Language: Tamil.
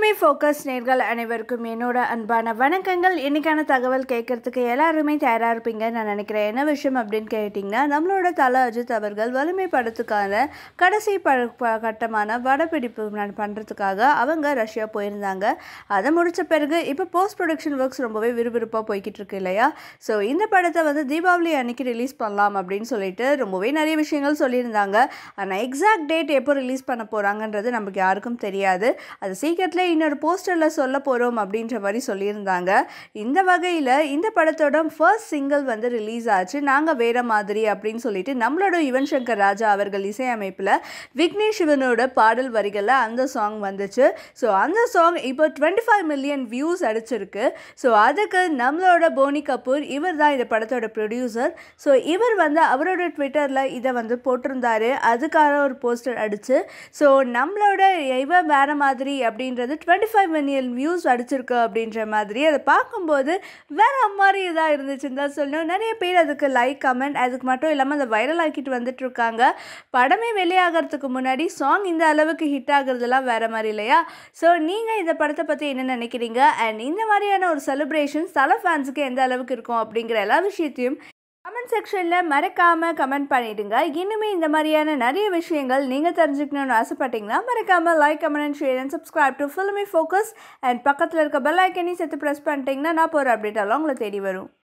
ஃபிலிமி ஃபோக்கஸ் நேர்கள் அனைவருக்கும் என்னோட அன்பான வணக்கங்கள் இன்னைக்கான தகவல் கேட்கறதுக்கு எல்லாருமே தயாராக இருப்பீங்கன்னு நான் நினைக்கிறேன் என்ன விஷயம் அப்படின்னு கேட்டிங்கன்னா நம்மளோட தல அஜித் அவர்கள் வலிமை படத்துக்கான கடைசி ப ப- கட்டமான படப்பிடிப்பு நான் பண்ணுறதுக்காக அவங்க ரஷ்யா போயிருந்தாங்க அதை முடிச்ச பிறகு இப்போ போஸ்ட் ப்ரொடக்ஷன் ஒர்க்ஸ் ரொம்பவே விறுவிறுப்பாக போய்கிட்டு இருக்கு இல்லையா ஸோ இந்த படத்தை வந்து தீபாவளி அன்னைக்கு ரிலீஸ் பண்ணலாம் அப்படின்னு சொல்லிட்டு ரொம்பவே நிறைய விஷயங்கள் சொல்லியிருந்தாங்க ஆனால் எக்ஸாக்ட் டேட் எப்போ ரிலீஸ் பண்ண போகிறாங்கன்றது நமக்கு யாருக்கும் தெரியாது அது சீக்கிரத்தில் இன்னொரு போஸ்டரில் சொல்ல போகிறோம் அப்படின்ற மாதிரி சொல்லியிருந்தாங்க இந்த வகையில் இந்த படத்தோட ஃபர்ஸ்ட் சிங்கிள் வந்து ரிலீஸ் ஆச்சு நாங்கள் வேற மாதிரி அப்படின்னு சொல்லிட்டு நம்மளோட யுவன் சங்கர் ராஜா அவர்கள் இசையமைப்பில் விக்னேஷ் சிவனோட பாடல் வரிகளில் அந்த சாங் வந்துச்சு ஸோ அந்த சாங் இப்போ டுவெண்ட்டி ஃபைவ் மில்லியன் வியூஸ் அடிச்சிருக்கு ஸோ அதுக்கு நம்மளோட போனி கபூர் இவர் தான் இந்த படத்தோட ப்ரொடியூசர் ஸோ இவர் வந்து அவரோட ட்விட்டரில் இதை வந்து போட்டிருந்தாரு அதுக்காக ஒரு போஸ்டர் அடிச்சு ஸோ நம்மளோட இவன் வேற மாதிரி அப்படின்றது டுவெண்ட்டி ஃபைவ் மில்லியன் வியூஸ் அடிச்சிருக்கு அப்படின்ற மாதிரி அதை பார்க்கும்போது வேற மாதிரி இதாக இருந்துச்சுன்னு தான் சொல்லணும் நிறைய பேர் அதுக்கு லைக் கமெண்ட் அதுக்கு மட்டும் இல்லாமல் அதை வைரல் ஆக்கிட்டு வந்துட்டு இருக்காங்க படமே வெளியாகிறதுக்கு முன்னாடி சாங் இந்த அளவுக்கு ஹிட் ஆகுறதெல்லாம் வேற மாதிரி இல்லையா ஸோ நீங்கள் இந்த படத்தை பற்றி என்ன நினைக்கிறீங்க அண்ட் இந்த மாதிரியான ஒரு செலிப்ரேஷன்ஸ் தலை ஃபேன்ஸுக்கு எந்த அளவுக்கு இருக்கும் அப்படிங்கிற எல்லா விஷயத்தையும் கமெண்ட் செக்ஷனில் மறக்காமல் கமெண்ட் பண்ணிடுங்க இன்னுமே இந்த மாதிரியான நிறைய விஷயங்கள் நீங்கள் தெரிஞ்சுக்கணும்னு ஆசைப்பட்டீங்கன்னா மறக்காமல் like comment and share and subscribe to filmy focus and பக்கத்தில் இருக்க பெல் ஐக்கனையும் சேர்த்து ப்ரெஸ் பண்ணிட்டீங்கன்னா நான் போகிற அப்டேட் எல்லாம் உங்களை தேடி வரும்